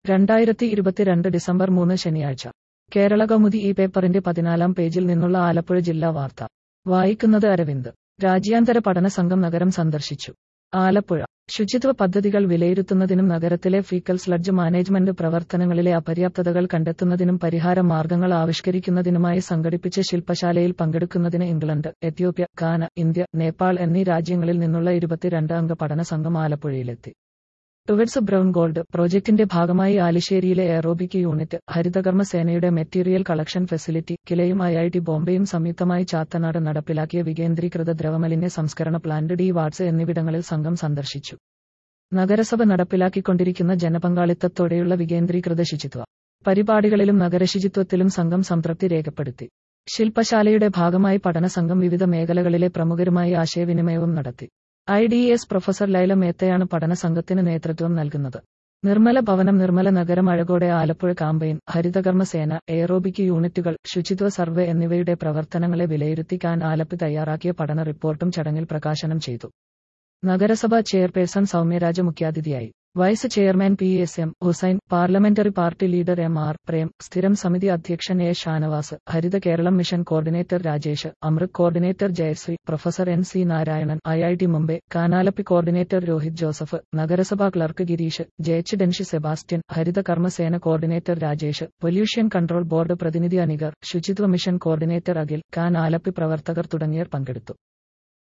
രണ്ടായിരത്തി ഇരുപത്തിരണ്ട് ഡിസംബർ മൂന്ന് ശനിയാഴ്ച കേരള കൗമുദി ഈ പേപ്പറിന്റെ പതിനാലാം പേജിൽ നിന്നുള്ള ആലപ്പുഴ ജില്ലാ വാർത്ത വായിക്കുന്നത് അരവിന്ദ് രാജ്യാന്തര പഠന സംഘം നഗരം സന്ദർശിച്ചു ആലപ്പുഴ ശുചിത്വ പദ്ധതികൾ വിലയിരുത്തുന്നതിനും നഗരത്തിലെ ഫീക്കൽ സ്ലഡ്ജ് മാനേജ്മെന്റ് പ്രവർത്തനങ്ങളിലെ അപര്യാപ്തതകൾ കണ്ടെത്തുന്നതിനും പരിഹാര മാർഗങ്ങൾ ആവിഷ്കരിക്കുന്നതിനുമായി സംഘടിപ്പിച്ച ശില്പശാലയിൽ പങ്കെടുക്കുന്നതിന് England Ethiopia Ghana India Nepal എന്നീ രാജ്യങ്ങളിൽ നിന്നുള്ള ഇരുപത്തിരണ്ട് അംഗ പഠന സംഘം ആലപ്പുഴയിലെത്തി ടുവഡ്സ് ബ്രൗൺ ഗോൾഡ് പ്രോജക്ടിന്റെ ഭാഗമായി ആലിശ്ശേരിയിലെ എയറോബിക് യൂണിറ്റ് ഹരിതകർമ്മ സേനയുടെ മെറ്റീരിയൽ കളക്ഷൻ ഫെസിലിറ്റി കിലയും ഐ ഐ ടി ബോംബെയും സംയുക്തമായി ചാത്തനാട് നടപ്പിലാക്കിയ വികേന്ദ്രീകൃത ദ്രവമലിന്യ സംസ്കരണ പ്ലാന്റ് ഡി വാർഡ്സ് എന്നിവിടങ്ങളിൽ സംഘം സന്ദർശിച്ചു നഗരസഭ നടപ്പിലാക്കിക്കൊണ്ടിരിക്കുന്ന ജനപങ്കാളിത്തത്തോടെയുള്ള വികേന്ദ്രീകൃത ശുചിത്വ പരിപാടികളിലും നഗരശുചിത്വത്തിലും സംഘം സംതൃപ്തി രേഖപ്പെടുത്തി ശില്പശാലയുടെ ഭാഗമായി പഠനസംഘം വിവിധ മേഖലകളിലെ പ്രമുഖരുമായി ആശയവിനിമയവും നടത്തി I D S professor Lyla മേത്തയാണ് പഠന സംഘത്തിന് നേതൃത്വം നൽകുന്നത് നിർമ്മല ഭവനം നിർമ്മല നഗരം അഴകോടെ ആലപ്പുഴ കാമ്പയിൻ ഹരിതകർമ്മ സേന എയറോബിക് യൂണിറ്റുകൾ ശുചിത്വ സർവേ എന്നിവയുടെ പ്രവർത്തനങ്ങളെ വിലയിരുത്തിക്കാൻ ആലപ്പി തയ്യാറാക്കിയ പഠന റിപ്പോർട്ടും ചടങ്ങിൽ പ്രകാശനം ചെയ്തു നഗരസഭാ ചെയർപേഴ്സൺ സൗമ്യരാജ മുഖ്യാതിഥിയായി vice chairman P S M Hussain parliamentary party leader M R Prem സ്ഥിരം സമിതി അധ്യക്ഷൻ A Shanavas Haritha Keralam mission coordinator Rajesh Amrut coordinator Jayasree professor N C Narayanan I I T Mumbai കാനാലപ്പി കോർഡിനേറ്റർ രോഹിത് ജോസഫ് നഗരസഭാ ക്ലർക്ക് ഗിരീഷ് ജയച്ച് ഡെൻഷി Sebastian Haritha Karmasena coordinator Rajesh pollution control board പ്രതിനിധി അനികർ Suchitwa mission coordinator Akhil can Alleppey പ്രവർത്തകർ തുടങ്ങിയവർ പങ്കെടുത്തു